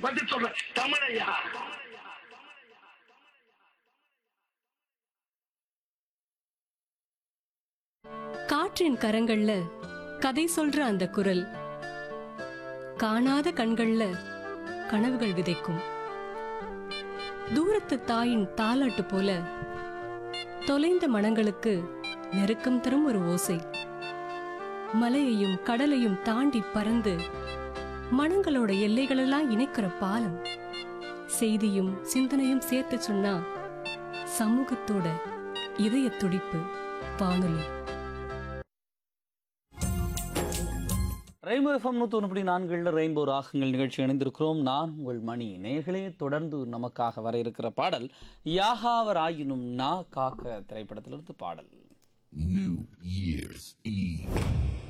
பதில் சொல்றேன் தமிழையா காற்றின் கரங்கள்ல கதை சொல்ற அந்த குரல் காணாத கண்கள்ல கனவுகள் விதைக்கும் தூரத்து தாயின் தாலாட்டு போல தொலைந்த மனங்களுக்கு நெருக்கம் தரும் ஒரு ஓசை மலையையும் கடலையும் தாண்டி பறந்து மனங்களோட எல்லைகளெல்லாம் இணைக்கிற பாலம் செய்தியும் சிந்தனையும் சேர்த்து சொன்னா சமூகத்தோட இதய துடிப்பு வானொலி ரெயின்போ எஃப்எம் நூற்றி ஒன்று நான்கில் ரெயின்போ ராகங்கள் நிகழ்ச்சி இணைந்திருக்கிறோம் நான் உங்கள் மணி நேர்களே தொடர்ந்து நமக்காக வர இருக்கிற பாடல் யாகாவராயினும் நா காக்க திரைப்படத்திலிருந்து பாடல் New Year's Eve.